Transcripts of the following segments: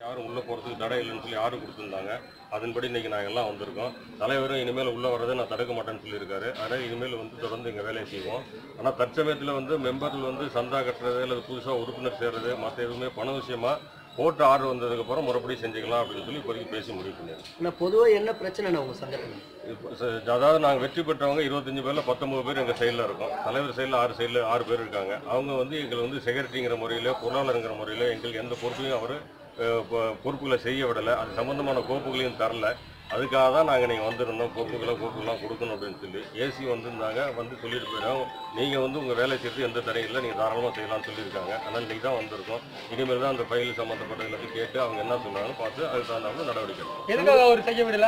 யாரும் உள்ளே போகிறதுக்கு தடை இல்லைன்னு சொல்லி ஆர்டர் கொடுத்துருந்தாங்க அதன்படி இன்னைக்கு நாங்கள் எல்லாம் வந்திருக்கோம் தலைவரும் இனிமேல் உள்ளே வர்றதை நான் தடுக்க மாட்டேன்னு சொல்லியிருக்காரு அதனால் இனிமேல் வந்து தொடர்ந்து எங்கள் வேலையை செய்வோம் ஆனால் தற்சமயத்தில் வந்து மெம்பர்கள் வந்து சந்தா கட்டுறது அல்லது புதுசாக உறுப்பினர் சேர்றது மற்ற எதுவுமே பண விஷயமா போட்டு ஆர்டர் வந்ததுக்கப்புறம் முறைப்படி செஞ்சுக்கலாம் அப்படின்னு சொல்லி இப்போதைக்கு பேசி முடிவு பண்ணியிருக்கோம் ஆனால் பொதுவாக என்ன பிரச்சனை உங்கள் சங்கத்தில் இப்போ ச- அதாவது நாங்கள் வெற்றி பெற்றவங்க இருபத்தஞ்சு பேரில் பத்தொம்பது பேர் எங்கள் சைடில் இருக்கோம் தலைவர் சைடில் ஆறு சைடில் ஆறு பேர் இருக்காங்க அவங்க வந்து எங்களை வந்து செக்ரட்டரிங்கிற முறையில் பொருளாளருங்கிற முறையில் எங்களுக்கு எந்த பொறுப்பையும் அவர் பொறுப்புகளை செய்ய விடலை அது சம்மந்தமான கோப்புகளையும் தரல அதுக்காக தான் நாங்கள் நீங்கள் வந்திருந்தோம் கோப்புகளை கோப்புகள்லாம் கொடுக்கணும் அப்படின்னு சொல்லி ஏசி வந்திருந்தாங்க வந்து சொல்லிட்டு போயிடும் நீங்கள் வந்து உங்கள் வேலை செய்யறது எந்த தடையும் இல்லை நீங்கள் தாராளமாக செய்யலாம்னு சொல்லியிருக்காங்க அதனால் இன்றைக்கி தான் வந்திருக்கோம் இனிமேல் தான் அந்த ஃபைல் சம்மந்தப்பட்ட எல்லாத்தையும் கேட்டு அவங்க என்ன சொன்னாங்கன்னு பார்த்து அதுக்கு தகுந்தாப்புல நடவடிக்கை எடுக்கணும். எதுக்காக அவர் செய்ய விடல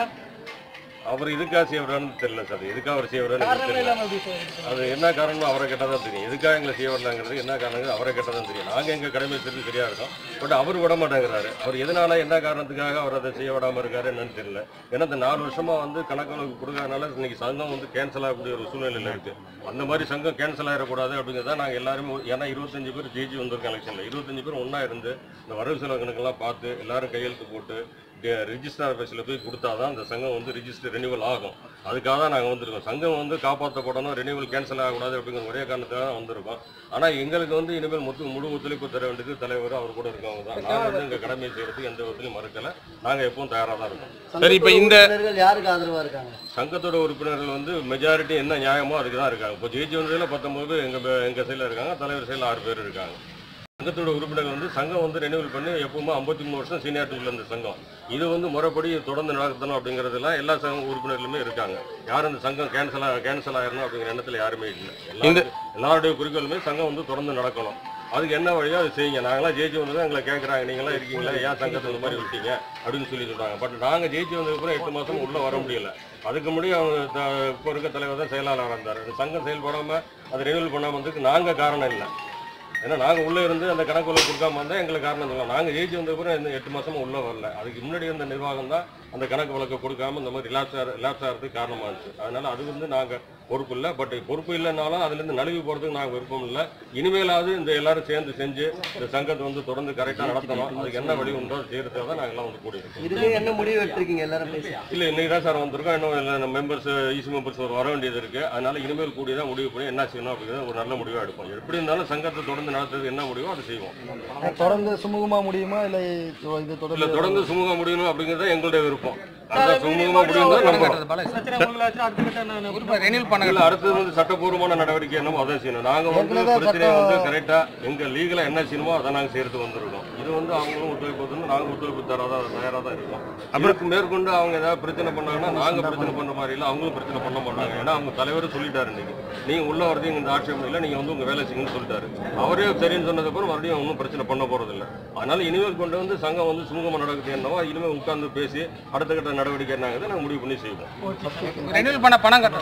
அவர் எதுக்காக செய்யறான்னு தெரியல சார் எதுக்காக அவர் செய்யறான்னு காரணமே தெரியல இல்லாம எப்படி செய்ய அது என்ன காரணம் அவரை கேட்டால் தான் தெரியும் எதுக்காக எங்களை செய்ய வரலாங்கிறது என்ன காரணம் அவரை கேட்டால் தான் தெரியும் நாங்கள் எங்கள் கடமை செய்து சரியா இருக்கோம் பட் அவர் விட மாட்டேங்கிறாரு அவர் எதனால என்ன காரணத்துக்காக அவர் அதை செய்ய விடாம இருக்காரு என்னன்னு தெரியல ஏன்னா இந்த நாலு வருஷமா வந்து கணக்கு கொடுக்காதனால இன்னைக்கு சங்கம் வந்து கேன்சல் ஆகக்கூடிய ஒரு சூழ்நிலையில் இருக்கு அந்த மாதிரி சங்கம் கேன்சல் ஆகிடக்கூடாது அப்படிங்கிறத நாங்கள் எல்லாருமே ஏன்னா இருபத்தஞ்சு பேர் ஜெயிச்சு வந்திருக்கோம் எலெக்ஷனில் இருபத்தஞ்சு பேர் ஒன்றா இருந்து இந்த வரவு செலவு கணக்கெல்லாம் பார்த்து எல்லாரும் கையெழுத்து போட்டு ரிஜிஸ்டர் ஆஃபீஸில் போய் கொடுத்தா தான் அந்த சங்கம் வந்து ரிஜிஸ்டர் ரெனியூவல் ஆகும் அதுக்காக தான் நாங்கள் வந்திருக்கோம் சங்கம் வந்து காப்பாற்றப்படணும் ரெனியூவல் கேன்சல் ஆகக்கூடாது அப்படிங்கிற ஒரே காரணத்துக்காக தான் வந்திருக்கோம் ஆனால் எங்களுக்கு வந்து இனிமேல் மொத்த முழு ஒத்துழைப்பு தர வேண்டியது தலைவர் அவர் கூட இருக்கவங்க தான் நாங்கள் வந்து எங்கள் கடமையை செய்யறதுக்கு எந்த விதத்திலையும் மறுக்கலை நாங்கள் எப்பவும் தயாராக தான் இருக்கோம் சரி, இப்ப இந்த- உறுப்பினர்கள் யாருக்கு ஆதரவாக இருக்காங்க சங்கத்தோட உறுப்பினர்கள் வந்து மெஜாரிட்டி என்ன நியாயமோ அதுக்கு தான் இருக்காங்க இப்போ ஜெயிச்சு வந்ததில் பத்தொம்பது பேர் எங்கள் எங்கள் சைடில் இருக்காங்க தலைவர் சைடில் ஆறு பேர் இருக்காங்க சங்கத்தோட உறுப்பினர்கள் வந்து சங்கம் வந்து ரெனியூவல் பண்ணி எப்பவுமே ஐம்பத்தி மூணு வருஷம் சீனியாரிட்டி உள்ள இந்த சங்கம் இது வந்து முறைப்படி தொடர்ந்து நடத்தணும் அப்படிங்கிறதுலாம் எல்லா சங்க உறுப்பினர்களுமே இருக்காங்க யாரும் இந்த சங்கம் கேன்சல் கேன்சல் ஆயிரணும் அப்படிங்கிற எண்ணத்தில் யாருமே இல்லை இந்த- எல்லாரும் எல்லாருடைய குறிக்கோளுமே சங்கம் வந்து தொடர்ந்து நடக்கணும் அதுக்கு என்ன வழியோ அதை செய்யுங்க நாங்களாம் ஜெயிச்சு வந்தது எங்களை கேட்குறாங்க நீங்களாம் இருக்கீங்களா ஏன் சங்கத்தை இந்த மாதிரி விட்டீங்க அப்படின்னு சொல்லி சொல்றாங்க பட் நாங்கள் ஜெயிச்சு வந்ததுக்கப்புறம் எட்டு மாதம் உள்ளே வர முடியல அதுக்கு முன்னாடி அவங்க த- இப்போ இருக்க தலைவர் தான் செயலாளராக இருந்தார் இந்த சங்கம் செயல்படாமல் அதை ரெனியூவல் பண்ணாமல் வந்ததுக்கு நாங்கள் காரணம் இல்லை ஏன்னா நாங்கள் உள்ளே இருந்து அந்த கணக்குள்ள கொடுக்காம வந்தால் எங்களுக்கு காரணம் சொல்லலாம் நாங்கள் ஜெயிச்சு வந்ததுக்கப்புறம் இந்த எட்டு மாசமா உள்ளே வரல அதுக்கு முன்னாடி இருந்த நிர்வாகம் தான் அந்த கணக்கு வழக்கை கொடுக்காம இந்த மாதிரி ரிலாக்ஸ் ரிலாக்ஸ் ஆகிறதுக்கு காரணமாக இருந்துச்சு அதனால அது வந்து நாங்கள் பொறுப்பு இல்லை பட் பொறுப்பு இல்லைனாலும் அதுலேருந்து நழுவி போகிறதுக்கு நாங்கள் விருப்பம் இல்லை இனிமேலாவது இந்த எல்லாரும் சேர்ந்து செஞ்சு இந்த சங்கத்தை வந்து தொடர்ந்து கரெக்டாக நடத்தணும் அதுக்கு என்ன வழி உண்டோ அதை செய்யறதுக்காக தான் நாங்கள் எல்லாம் வந்து கூடியிருக்கோம் இதுவே என்ன முடிவு எடுத்திருக்கீங்க எல்லாரும் பேசி இல்லை இன்னைக்கு தான் சார் வந்திருக்கோம் இன்னும் மெம்பர்ஸ் ஈசி மெம்பர்ஸ் வர வேண்டியது இருக்கு அதனால இனிமேல் கூடிய தான் முடிவு பண்ணி என்ன செய்யணும் அப்படிங்கிறத ஒரு நல்ல முடிவாக எடுப்போம் எப்படி இருந்தாலும் சங்கத்தை தொடர்ந்து நடத்துறதுக்கு என்ன முடிவோ அதை செய்வோம் தொடர்ந்து சுமூகமா முடியுமா இல்லை இது இல்ல தொடர்ந்து தொடர்ந்து சுமூகம் முடியணும் அப்படிங்கிறது எங்களுடைய விருப்பம் அதான் சுமூகமா முடியும் தான் நம்புறோம் பிரச்சனை உங்களுக்கு ஆச்சுன்னா அடுத்த கட்ட நான் உறுப்பினர் ரெனியூல் பண்ண இல்ல அடுத்தது வந்து சட்டப்பூர்வமான நடவடிக்கை என்னமோ அதை செய்யணும் நாங்க வந்து ஏற்கனவே பிரச்சனையை சட்டம் வந்து கரெக்டா எங்க லீகலா என்ன செய்யணுமோ அதை நாங்க செய்யறதுக்கு வந்திருக்கோம் இது வந்து அவங்களும் ஒத்துழைப்பு வந்து நாங்க ஒத்துழைப்பு தராதா தயாரா தான் இருக்கோம் அதற்கு மேற்கொண்டு அவங்க ஏதாவது பிரச்சனை பண்ணாங்கன்னா நாங்க பிரச்சனை பண்ற மாதிரி இல்ல அவங்களும் பிரச்சனை பண்ண மாட்டாங்க ஏன்னா அவங்க தலைவர் சொல்லிட்டாரு இன்னைக்கு நீங்க உள்ள வரது இந்த ஆட்சேபம் இல்லை நீங்க வந்து உங்க வேலை செய்யுங்கன்னு சொல்லிட்டாரு அவரே சரின்னு சொன்னதுக்கு அப்புறம் மறுபடியும் ஒன்றும் பிரச்சனை பண்ண போறது இல்ல அதனால இனிமேல் கொண்டு வந்து சங்கம் வந்து சுமூகமா நடக்குது என்னவோ இனிமேல் உட்கார்ந்து பேசி அடுத்த கட்ட நடவடிக்கை என்னங்கிறத நாங்க முடிவு பண்ணி செய்வோம் ரெனியூல் பண்ண பணம் கட்ட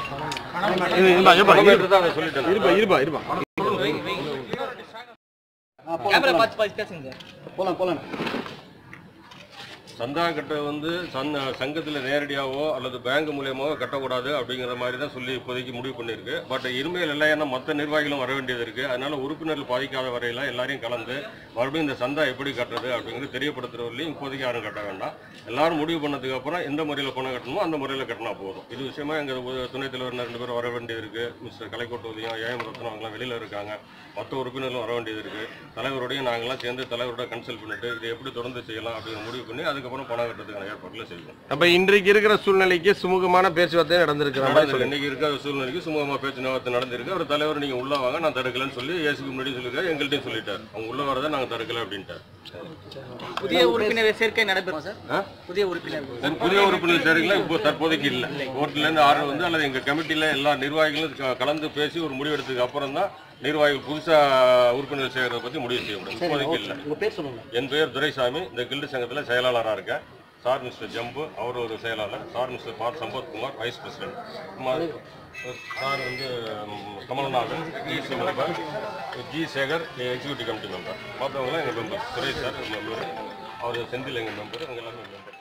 பணமேற்று தான் அதை சொல்லிட்டேன் இருப்பா இருப்பா இருப்பா கேமரா பார்த்து பார்த்து பேசுங்க சார் போலாம் போலாம் சந்தா கட்ட வந்து சந்த சங்கத்தில் நேரடியாவோ அல்லது பேங்க் மூலியமாவோ கட்டக்கூடாது அப்படிங்கிற மாதிரி தான் சொல்லி இப்போதைக்கு முடிவு பண்ணியிருக்கு பட் இனிமேல் எல்லாம் ஏன்னா மற்ற நிர்வாகிகளும் வர வேண்டியது இருக்குது அதனால உறுப்பினர்கள் பாதிக்காத வரையில எல்லாரையும் கலந்து மறுபடியும் இந்த சந்தா எப்படி கட்டுறது அப்படிங்கிறது தெரியப்படுத்துறவர்களையும் இப்போதைக்கு யாரும் கட்ட வேண்டாம் எல்லாரும் முடிவு பண்ணதுக்கு அப்புறம் எந்த முறையில் பணம் கட்டணுமோ அந்த முறையில் கட்டினா போதும் இது விஷயமா எங்கள் துணைத் தலைவர் ரெண்டு பேரும் வர வேண்டியது இருக்குது மிஸ்டர் கலைக்கோட்டு உதயம் ஏஎம் ரத்னம் அவங்களாம் வெளியில் இருக்காங்க மற்ற உறுப்பினர்களும் வர வேண்டியது இருக்குது தலைவரோடையும் நாங்களாம் சேர்ந்து தலைவரோட கன்சல்ட் பண்ணிட்டு இதை எப்படி தொடர்ந்து செய்யலாம் அப்படிங்கிற முடிவு பண்ணி அதுக்கப்புறம் பணம் கட்டுறதுக்கான ஏற்பாடுகளை செய்வோம் அப்ப இன்றைக்கு இருக்கிற சூழ்நிலைக்கு சுமூகமான பேச்சுவார்த்தை நடந்திருக்கிற மாதிரி நடந்திருக்கு. சொல்லுங்க இன்னைக்கு இருக்க சூழ்நிலைக்கு சுமூகமா பேச்சுவார்த்தை நடந்திருக்கு அவர் தலைவர் நீங்க உள்ள வாங்க நான் தடுக்கலன்னு சொல்லி ஏசுக்கு முன்னாடி சொல்லிருக்காரு எங்கள்கிட்டயும் சொல்லிட்டார் அவங்க உள்ள வரதை நாங்க தடுக்கல அப்படின்ட்டார் புதிய உறுப்பினர் சேர்க்கை நடைபெறும் சார் ஆ? புதிய உறுப்பினர் சரி, புதிய உறுப்பினர் சேர்க்கலாம் இப்போ தற்போதைக்கு இல்லை கோர்ட்ல இருந்து ஆர்டர் வந்து அல்லது எங்க கமிட்டில எல்லா நிர்வாகிகளும் க- கலந்து பேசி ஒரு முடிவு எடுத்ததுக்கு அப்புறம் தான் நிர்வாகிகள் புதுசா உறுப்பினர் சேர்க்கறத பத்தி முடிவு செய்ய முடியும் சரி இப்போதைக்கு ஓகே இல்லை உங்க பேர் சொல்லுங்க என் பெயர் துரைசாமி இந்த கில்டு சங்கத்தில் செயலாளராக இருக்கேன் சார் மிஸ்டர் ஜம்பு அவர் ஒரு செயலாளர் சார் மிஸ்டர் பார் சம்பத்குமார் வைஸ் பிரசிடென்ட் சார் வந்து ம், Kamalnathan EC member G Sekar executive committee member மற்றவங்களாம் எங்கள் மெம்பர் சுரேஷ் சார் மெம்பர் அவர் செந்தில் எங்கள் மெம்பர் எங்கள் எல்லாமே மெம்பர்